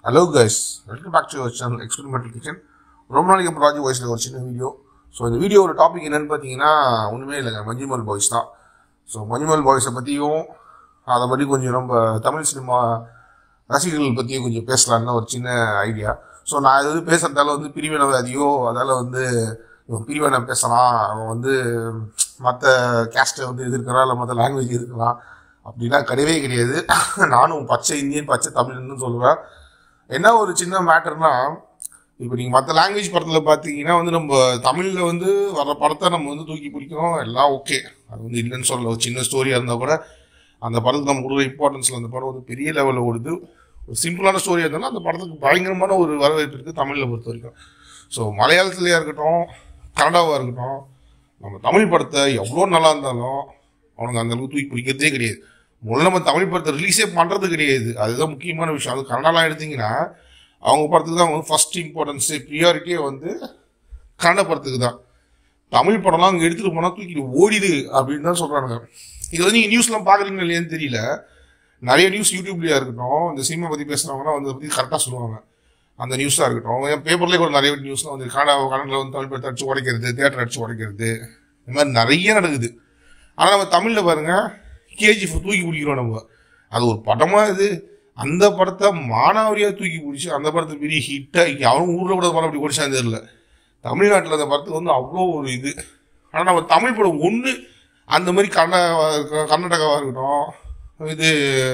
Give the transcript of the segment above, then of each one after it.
hello guys welcome back to your channel experimental kitchen ரொம்ப நாளைக்கு அப்புறம் ராஜு வாய்ஸில் ஒரு சின்ன வீடியோ ஸோ இந்த வீடியோவோட டாபிக் என்னன்னு பார்த்தீங்கன்னா ஒன்றுமே இல்லைங்க மஞ்சுமல் பாய்ஸ் தான் ஸோ மஞ்சுமல் பாய்ஸை பற்றியும் அதை பற்றி கொஞ்சம் நம்ம தமிழ் சினிமா ரசிகர்கள் பற்றியும் கொஞ்சம் பேசலான்னு ஒரு சின்ன ஐடியா ஸோ நான் எது பேசுறதால வந்து பிரிவினவாதியோ அதால் வந்து இவன் பிரிவினை பேசலாம் அவன் வந்து மற்ற கேஸ்ட்டை வந்து எதிர்க்கிறான் இல்லை மற்ற லாங்குவேஜ் எதிர்க்கலாம் அப்படின்னா கிடையவே கிடையாது நானும் பச்சை இந்தியன் பச்சை தமிழ்னு சொல்லுவேன் என்ன ஒரு சின்ன மேட்டர்னா இப்போ நீங்கள் மற்ற லாங்குவேஜ் படத்தில் பார்த்தீங்கன்னா வந்து நம்ம தமிழில் வந்து வர படத்தை நம்ம வந்து தூக்கி பிடிக்கிறோம் எல்லாம் ஓகே அது வந்து இல்லைன்னு சொல்லல ஒரு சின்ன ஸ்டோரியாக இருந்தால் கூட அந்த படத்துக்கு நம்ம கொடுக்குற இம்பார்ட்டன்ஸில் அந்த படம் வந்து பெரிய லெவலில் ஓடுது ஒரு சிம்பிளான ஸ்டோரியாக இருந்தாலும் அந்த படத்துக்கு பயங்கரமான ஒரு வரவேற்பு இருக்குது தமிழில் பொறுத்த வரைக்கும் ஸோ மலையாளத்துலேயா இருக்கட்டும் கன்னடாவாக இருக்கட்டும் நம்ம தமிழ் படத்தை எவ்வளோ நல்லா இருந்தாலும் அவனுங்க அந்த அளவுக்கு தூக்கி பிடிக்கிறதே கிடையாது முதல்ல நம்ம தமிழ் படத்தை ரிலீஸே பண்ணுறது கிடையாது அதுதான் முக்கியமான விஷயம் அது கன்னடாலாம் எடுத்தீங்கன்னா அவங்க படத்துக்கு தான் வந்து ஃபர்ஸ்ட் இம்பார்ட்டன்ஸு ப்ரியாரிட்டியே வந்து கன்னட படத்துக்கு தான் தமிழ் படம்லாம் அங்கே எடுத்துகிட்டு போனால் தூக்கிட்டு ஓடிடு அப்படின்னு தான் சொல்கிறாங்க இது வந்து நீங்கள் நியூஸ்லாம் பார்க்குறீங்களா இல்லையான்னு தெரியல நிறைய நியூஸ் யூடியூப்லேயே இருக்கட்டும் இந்த சினிமா பற்றி பேசுகிறவங்களாம் வந்து அதை பற்றி கரெக்டாக சொல்லுவாங்க அந்த நியூஸாக இருக்கட்டும் என் பேப்பர்லேயே கூட நிறைய நியூஸ்லாம் வந்து கன்னடா கன்னடில் வந்து தமிழ் படத்தை அடிச்சு உடைக்கிறது தேட்டர் அடிச்சு உடைக்கிறது இந்த மாதிரி நிறைய நடக்குது ஆனால் நம்ம தமிழில் பாருங்கள் கேஜிஎஃப் தூக்கி பிடிக்கிறோம் நம்ம அது ஒரு படமாக இது அந்த படத்தை மானாவரியாக தூக்கி பிடிச்சி அந்த படத்தை பெரிய ஹிட்டாகி அவன் ஊரில் கூட படம் அப்படி ஓடிச்சான்னு தெரியல தமிழ்நாட்டில் அந்த படத்துக்கு வந்து அவ்வளோ ஒரு இது ஆனால் நம்ம தமிழ் படம் ஒன்று அந்த மாதிரி கர்நாடகா கர்நாடகாவாக இருக்கட்டும் இது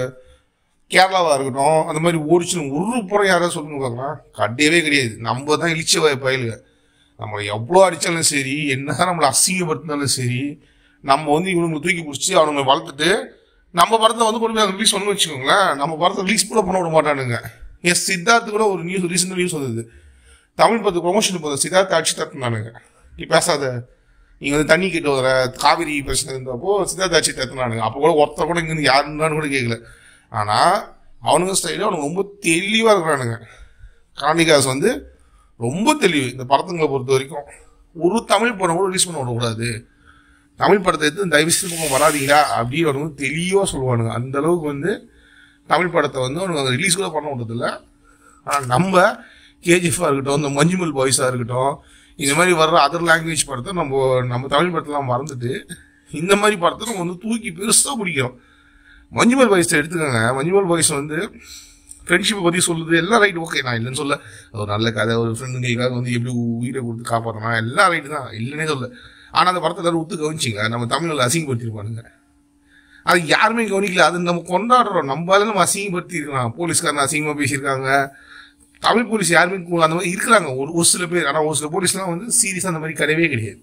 கேரளாவாக இருக்கட்டும் அந்த மாதிரி ஓடிச்சுன்னு ஒரு புறம் யாராவது சொல்லுங்க பார்க்கலாம் கிடையவே கிடையாது நம்ம தான் இழிச்ச பயலுங்க நம்ம எவ்வளோ அடித்தாலும் சரி என்னதான் நம்மளை அசிங்கப்படுத்தினாலும் சரி நம்ம வந்து இவனுங்களை தூக்கி பிடிச்சி அவனுங்களை வளர்த்துட்டு நம்ம படத்தை வந்து கொண்டு போய் ரிலீஸ் பண்ணு வச்சுக்கோங்களேன் நம்ம படத்தை ரிலீஸ் கூட பண்ண விட மாட்டானுங்க என் சித்தார்த்து கூட ஒரு நியூஸ் ரீசெண்டாக நியூஸ் வந்தது தமிழ் படத்துக்கு ப்ரொமோஷன் போதும் சித்தார்த்த அடிச்சு தத்துனானுங்க நீ பேசாத நீங்கள் வந்து தண்ணி கிட்ட வர காவிரி பிரச்சனை இருந்தப்போ சித்தார்த்த அடிச்சு தத்துனானுங்க அப்போ கூட ஒருத்தர் கூட இங்கே யாருன்னு கூட கேட்கல ஆனால் அவனுங்க ஸ்டைலில் அவனுங்க ரொம்ப தெளிவாக இருக்கிறானுங்க கார்னிகாஸ் வந்து ரொம்ப தெளிவு இந்த படத்துங்களை பொறுத்த வரைக்கும் ஒரு தமிழ் படம் கூட ரிலீஸ் பண்ண விடக்கூடாது தமிழ் படத்தை எடுத்து தயவு செய்து பக்கம் வராதீங்களா அப்படின்னு அவனுங்க தெளிவாக சொல்லுவானுங்க அந்த அளவுக்கு வந்து தமிழ் படத்தை வந்து அவனுங்க ரிலீஸ் கூட பண்ண விடுறதில்ல ஆனால் நம்ம கேஜிஎஃபாக இருக்கட்டும் இந்த மஞ்சுமல் பாய்ஸாக இருக்கட்டும் இந்த மாதிரி வர்ற அதர் லாங்குவேஜ் படத்தை நம்ம நம்ம தமிழ் படத்தெல்லாம் மறந்துட்டு இந்த மாதிரி படத்தை நம்ம வந்து தூக்கி பெருசாக பிடிக்கிறோம் மஞ்சுமல் பாய்ஸை எடுத்துக்கோங்க மஞ்சுமல் பாய்ஸ் வந்து ஃப்ரெண்ட்ஷிப்பை பற்றி சொல்லுது எல்லாம் ரைட் ஓகே நான் இல்லைன்னு சொல்ல ஒரு நல்ல கதை ஒரு ஃப்ரெண்டுங்களுக்காக வந்து எப்படி உயிரை கொடுத்து காப்பாற்றலாம் எல்லாம் ரைட்டு தான் இல்லைன்னே சொல்ல ஆனால் அந்த படத்தை எல்லாரும் ஒத்து கவனிச்சிங்க நம்ம தமிழில் அசிங்கப்படுத்திருப்பானுங்க அது யாருமே கவனிக்கல அது நம்ம கொண்டாடுறோம் நம்மளால நம்ம அசிங்கப்படுத்திருக்கலாம் போலீஸ்காரன் அசிங்கமாக பேசியிருக்காங்க தமிழ் போலீஸ் யாருமே கு- அந்த மாதிரி இருக்கிறாங்க ஒரு ஒரு சில பேர் ஆனால் ஒரு சில போலீஸ்லாம் வந்து சீரியஸாக அந்த மாதிரி கிடையவே கிடையாது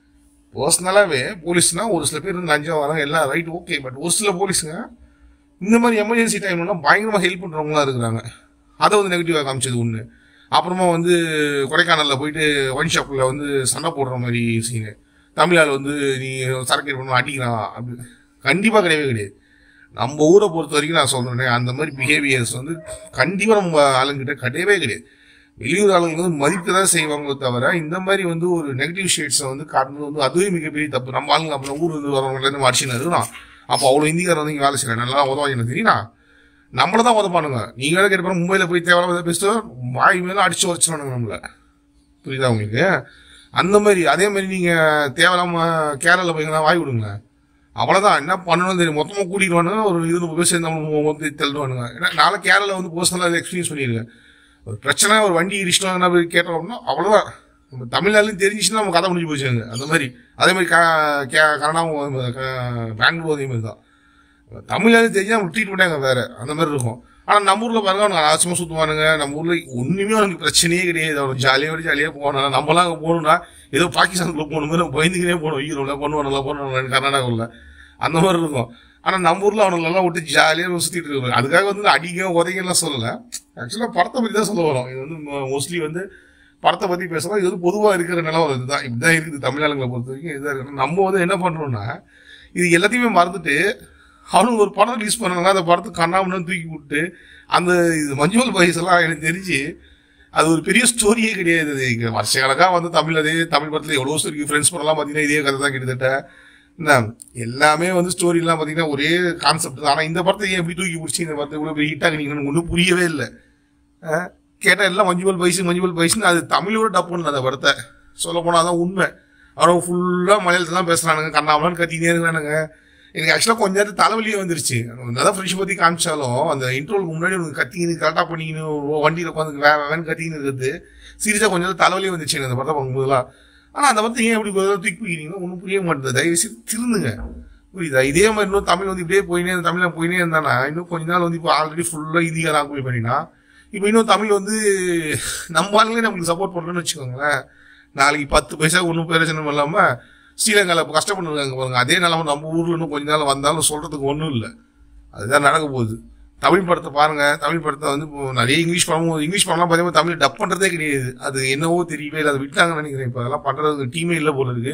பர்சனலாகவே போலீஸ்னால் ஒரு சில பேர் வந்து லஞ்சம் வராங்க எல்லாம் ரைட் ஓகே பட் ஒரு சில போலீஸுங்க இந்த மாதிரி எமர்ஜென்சி டைம்லாம் பயங்கரமாக ஹெல்ப் பண்ணுறவங்களாம் இருக்கிறாங்க அதை வந்து நெகட்டிவாக காமிச்சது ஒன்று அப்புறமா வந்து கொடைக்கானலில் போயிட்டு ஒயின் ஷாப்பில் வந்து சண்டை போடுற மாதிரி சீனு தமிழால் வந்து நீ சரக்கு பண்ண அடிக்கிறான் அப்படி கண்டிப்பாக கிடையவே கிடையாது நம்ம ஊரை பொறுத்த வரைக்கும் நான் சொல்கிறேன் அந்த மாதிரி பிஹேவியர்ஸ் வந்து கண்டிப்பாக நம்ம ஆளுங்கிட்ட கிடையவே கிடையாது வெளியூர் ஆளுங்க வந்து மதிக்க தான் செய்வாங்களோ தவிர இந்த மாதிரி வந்து ஒரு நெகட்டிவ் ஷேட்ஸை வந்து காட்டுறது வந்து அதுவே மிகப்பெரிய தப்பு நம்ம ஆளுங்க அப்புறம் ஊர் இருந்து வரவங்கலேருந்து அடிச்சுன்னு இருக்கிறோம் அப்போ அவ்வளோ இந்திக்காரர் வந்து இங்கே வேலை செய்யறேன் நல்லா உதவாங்க எனக்கு தெரியுமா நம்மள தான் உதப்பானுங்க நீங்க வேலை கேட்ப மும்பையில் போய் தேவையில்லாம பேசிட்டு வாய் மேலே அடிச்சு வச்சிருவானுங்க நம்மள புரியுதா உங்களுக்கு அந்த மாதிரி அதே மாதிரி நீங்க தேவையில்லாம கேரளாவில் போய்ங்கன்னா வாய் விடுங்க அவ்வளோதான் என்ன பண்ணணும் தெரியும் மொத்தமாக கூட்டிடுவானுங்க ஒரு இருநூறு பேர் சேர்ந்து நம்ம வந்து தள்ளுவானுங்க ஏன்னா நாளை கேரளாவில் வந்து பர்சனலாக எக்ஸ்பீரியன்ஸ் பண்ணியிருக்கேன் ஒரு பிரச்சனை ஒரு வண்டி இடிச்சிட்டாங்கன்னா போய் கேட்டோம் அப்படின்னா அவ்வளோதான் நம்ம தமிழ்நாட்டிலும் தெரிஞ்சிச்சுன்னா நம்ம கதை முடிஞ்சு போச்சுங்க அந்த மாதிரி அதே மாதிரி க கே கனடாவும் க- பெங்களூரும் அதே மாதிரி தான் தமிழ்நாடு தெரிஞ்சா நம்ம ட்ரீட்மெண்ட்டே அங்கே வேறு அந்த மாதிரி இருக்கும் ஆனால் நம்ம ஊரில் பாருங்க அவனுங்க அலாசமாக சுற்றுவானுங்க நம்ம ஊரில் ஒன்றுமே அவனுக்கு பிரச்சனையே கிடையாது அவனுக்கு ஜாலியாக ஜாலியாக போனான் நம்மளாம் அங்கே போகணும்னா ஏதோ பாகிஸ்தானுக்குள்ள போகணும் நம்ம பயந்துக்கினே போகணும் ஈரோவில் பண்ணுவானுங்களா பண்ணுவானுங்களா கர்நாடகாவில் அந்த மாதிரி இருக்கும் ஆனால் நம்ம ஊரில் அவனுங்களெல்லாம் விட்டு ஜாலியாக சுற்றிட்டு இருக்காங்க அதுக்காக வந்து அடிக்க உதைக்கலாம் சொல்லலை ஆக்சுவலாக படத்தை பற்றி தான் சொல்ல வரோம் இது வந்து மோஸ்ட்லி வந்து படத்தை பற்றி பேசலாம் இது வந்து பொதுவாக இருக்கிற நிலவரம் இதுதான் இப்படிதான் இருக்குது தமிழ்நாடுகளை பொறுத்த வரைக்கும் இதுதான் இருக்குது நம்ம வந்து என்ன பண்ணுறோம்னா இது எல்லாத்தையுமே மறந்துட்டு அவனுங்க ஒரு படம் ரிலீஸ் பண்ணாங்க அந்த படத்துக்கு கண்ணாமண்ணு தூக்கி விட்டு அந்த இது மஞ்சுமல் பாய்ஸ் எல்லாம் எனக்கு தெரிஞ்சு அது ஒரு பெரிய ஸ்டோரியே கிடையாது அது இங்க வருஷ கணக்காக வந்து தமிழ் அதே தமிழ் படத்தில் எவ்வளோ ஸ்டோரி ஃப்ரெண்ட்ஸ் படம்லாம் பார்த்தீங்கன்னா இதே கதை தான் கிட்டத்தட்ட என்ன எல்லாமே வந்து ஸ்டோரிலாம் பார்த்தீங்கன்னா ஒரே கான்செப்ட் தான் ஆனால் இந்த படத்தை ஏன் எப்படி தூக்கி பிடிச்சி இந்த படத்தை இவ்வளோ பெரிய ஹிட்டாக நீங்கள் ஒன்றும் புரியவே இல்லை கேட்டால் எல்லாம் மஞ்சுமல் பைசு மஞ்சுமல் பைசுன்னு அது தமிழோட டப்புன்னு அந்த படத்தை சொல்ல போனால் தான் உண்மை அவன் ஃபுல்லாக மலையாளத்தில் தான் பேசுகிறானுங்க கண்ணாமலான்னு கத்தினே இருக்கிறானுங்க எனக்கு ஆக்சுவலாக கொஞ்ச நேரத்து தலைவலியே வந்துருச்சு அதான் ஃப்ரெண்ட்ஷிப் பற்றி காமிச்சாலும் அந்த இன்ட்ரோலுக்கு முன்னாடி உனக்கு கத்திக்கின்னு கரெக்டாக பண்ணிக்கணும் வண்டியில் உட்காந்து வே வேன்னு கத்திக்கின்னு இருக்கிறது சீரியஸாக கொஞ்சம் நேரம் தலைவலியே வந்துச்சு எனக்கு அந்த படத்தை பார்க்கும்போதுலாம் ஆனால் அந்த படத்தை ஏன் எப்படி பதிலாக தூக்கி பிடிக்கிறீங்களோ ஒன்றும் புரிய மாட்டேது தயவு செய்து திருந்துங்க புரியுதா இதே மாதிரி இன்னும் தமிழ் வந்து இப்படியே போயினே தமிழில் போயினே இருந்தானா இன்னும் கொஞ்ச நாள் வந்து இப்போ ஆல்ரெடி ஃபுல்லாக இந்தியா ஆக்குபை பண்ணினா இப்போ இன்னும் தமிழ் வந்து நம்ம ஆளுங்களே நமக்கு சப்போர்ட் பண்ணுறோன்னு வச்சுக்கோங்களேன் நாளைக்கு பத்து பைசா ஒன்றும் பிரயோஜனம் இல்லாமல் ஸ்ரீலங்காவில் இப்போ கஷ்டப்பட்டுருக்காங்க பாருங்க அதே நிலம நம்ம ஊரில் இன்னும் கொஞ்ச நாள் வந்தாலும் சொல்கிறதுக்கு ஒன்றும் இல்லை அதுதான் நடக்க போகுது தமிழ் படத்தை பாருங்க தமிழ் படத்தை வந்து இப்போ நிறைய இங்கிலீஷ் படமும் இங்கிலீஷ் படம்லாம் பார்த்தீங்கன்னா தமிழ் டப் பண்ணுறதே கிடையாது அது என்னவோ தெரியவே இல்லை அதை விட்டாங்கன்னு நினைக்கிறேன் இப்போ அதெல்லாம் பண்ணுறதுக்கு டீமே இல்லை போல இருக்கு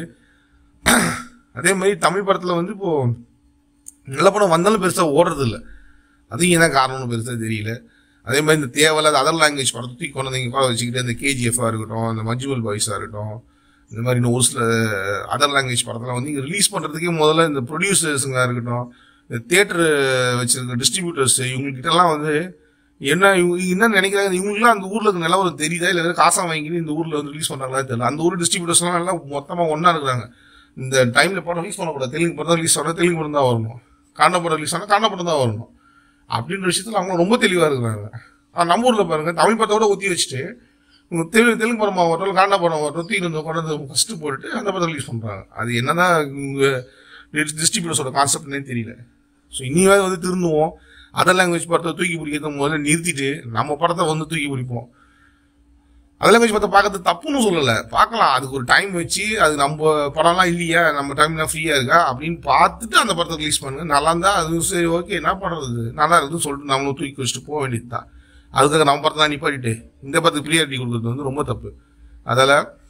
அதே மாதிரி தமிழ் படத்தில் வந்து இப்போ நல்ல படம் வந்தாலும் பெருசாக ஓடுறது இல்லை அது என்ன காரணம்னு பெருசாக தெரியல அதே மாதிரி இந்த தேவையில்லாத அதர் லாங்குவேஜ் படத்தை தூக்கி கொண்டு வந்து உட்கார வச்சுக்கிட்டு இந்த கேஜிஎஃபாக இருக்கட்டும் இந்த மஞ்சுவல் பாய்ஸாக இருக்கட்டும் இந்த மாதிரி இன்னும் ஒரு சில அதர் லாங்குவேஜ் படத்தெல்லாம் வந்து இங்கே ரிலீஸ் பண்ணுறதுக்கே முதல்ல இந்த ப்ரொடியூசர்ஸுங்களாக இருக்கட்டும் இந்த தேட்டர் வச்சிருக்க டிஸ்ட்ரிபியூட்டர்ஸ் இவங்ககிட்டலாம் வந்து என்ன இவங்க என்ன நினைக்கிறாங்க இவங்களுக்குலாம் அந்த ஊரில் இருக்க நிலவரம் தெரியுதா இல்லை காசா வாங்கிட்டு இந்த ஊரில் வந்து ரிலீஸ் பண்ணுறாங்களா தெரியல அந்த ஊர் டிஸ்ட்ரிபியூட்டர்ஸ்லாம் எல்லாம் மொத்தமாக ஒன்றா இருக்கிறாங்க இந்த டைமில் படம் ரிலீஸ் பண்ணக்கூடாது தெலுங்கு படம் தான் ரிலீஸ் ஆகணும் தெலுங்கு படம் தான் வரணும் கன்னட படம் ரிலீஸ் ஆனால் கன்னட படம் தான் வரணும் அப்படின்ற விஷயத்தில் அவங்க ரொம்ப தெளிவாக இருக்கிறாங்க ஆனால் நம்ம ஊரில் பாருங்க தமிழ் படத்தோட ஊற்றி வச்சுட்டு இவங்க தெலுங்கு தெலுங்கு படம் வரட்டும் கன்னட படம் வரட்டும் தீ வந்து கொண்டு வந்து ஃபஸ்ட்டு போட்டுட்டு அந்த படம் ரிலீஸ் பண்ணுறாங்க அது என்னதான் இவங்க டிஸ்ட்ரிபியூட்டர்ஸோட கான்செப்ட்னே தெரியல ஸோ இனியாவது வந்து திருந்துவோம் அதர் லாங்குவேஜ் படத்தை தூக்கி பிடிக்கிறத முதல்ல நிறுத்திட்டு நம்ம படத்தை வந்து தூக்கி பிடிப்போம் அதர் லாங்குவேஜ் படத்தை பார்க்கறது தப்புன்னு சொல்லலை பார்க்கலாம் அதுக்கு ஒரு டைம் வச்சு அது நம்ம படம்லாம் இல்லையா நம்ம டைம்லாம் ஃப்ரீயாக இருக்கா அப்படின்னு பார்த்துட்டு அந்த படத்தை ரிலீஸ் பண்ணுங்க நல்லா இருந்தா அது சரி ஓகே என்ன பண்ணுறது நல்லா இருக்குதுன்னு சொல்லிட்டு நம்மளும் தூக்கி வச்சுட்டு போக வேண்டியது தான் அதுக்காக நம்ம படத்தை தான் நிப்பாட்டிட்டு இந்த படத்துக்கு ப்ரியாரிட்டி கொடுக்குறது வந்து ரொம்ப தப்பு அதால்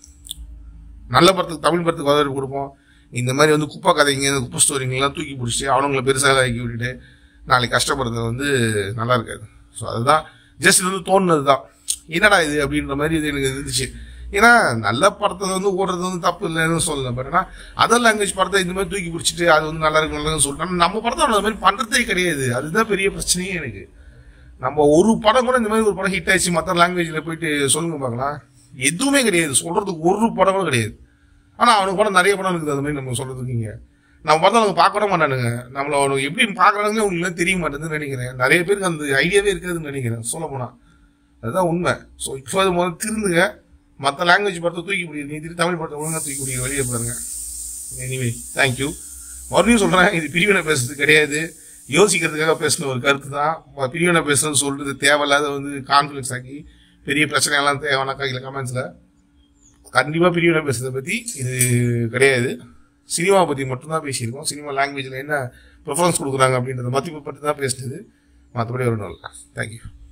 நல்ல படத்துக்கு தமிழ் படத்துக்கு வரவேற்பு கொடுப்போம் இந்த மாதிரி வந்து குப்பை கதைங்க இந்த குப்பை ஸ்டோரிங்கெல்லாம் தூக்கி பிடிச்சிட்டு அவனுங்களை பெருசாக ஆக்கி விட்டுட்டு நாளைக்கு கஷ்டப்படுறது வந்து நல்லா இருக்காது ஸோ அதுதான் ஜஸ்ட் இது வந்து தோணுனது தான் என்னடா இது அப்படின்ற மாதிரி இது எனக்கு இருந்துச்சு ஏன்னா நல்ல படத்தை வந்து ஓடுறது வந்து தப்பு இல்லைன்னு சொல்லல பட் ஆனால் அதர் லாங்குவேஜ் படத்தை இந்த மாதிரி தூக்கி பிடிச்சிட்டு அது வந்து நல்லா இருக்கு நல்லா சொல்லிட்டோம் நம்ம படத்தை அந்த மாதிரி பண்ணுறதே கிடையாது அதுதான் பெரிய பிரச்சனையே எனக்கு நம்ம ஒரு படம் கூட இந்த மாதிரி ஒரு படம் ஹிட் ஆயிடுச்சு மற்ற லாங்குவேஜில் போயிட்டு சொல்லுங்க பார்க்கலாம் எதுவுமே கிடையாது சொல்றதுக்கு ஒரு படம் கூட கிடையாது ஆனால் அவனுக்கு படம் நிறைய படம் இருக்குது அந்த மாதிரி நம்ம சொல்றதுக்கு இங்க நம்ம பார்த்தா அவங்க பார்க்க கூட மாட்டானுங்க நம்மள அவனுக்கு எப்படி பார்க்குறாங்கன்னு உங்களுக்கு தெரிய மாட்டேங்குதுன்னு நினைக்கிறேன் நிறைய பேருக்கு அந்த ஐடியாவே இருக்காதுன்னு நினைக்கிறேன் சொல்ல போனா அதுதான் உண்மை ஸோ இப்போ அது முதல்ல திருந்துங்க மற்ற லாங்குவேஜ் படத்தை தூக்கி பிடிக்கிறது நீ திருப்பி தமிழ் படத்தை ஒழுங்காக தூக்கி பிடிக்கிற வெளியே பாருங்க எனிவே தேங்க்யூ மறுபடியும் சொல்கிறேன் இது பிரிவினை பேசுறது கிடையாது யோசிக்கிறதுக்காக பேசின ஒரு கருத்து தான் ம- பிரிவினை பேசுறது சொல்றது தேவையில்லாத வந்து கான்ஃபிளிக்ஸ் ஆக்கி பெரிய பிரச்சனையெல்லாம் தேவையான கையில் கமெண்ட்ஸில் கண்டிப்பாக பிரிவினை பேசுறதை பற்றி இது கிடையாது சினிமாவை பற்றி மட்டும்தான் பேசியிருக்கோம் சினிமா லாங்குவேஜில் என்ன ப்ரிஃபரன்ஸ் கொடுக்குறாங்க அப்படின்றத மதிப்பு பற்றி தான் பேசினது மற்றபடி ஒரு நாள் தேங்க்யூ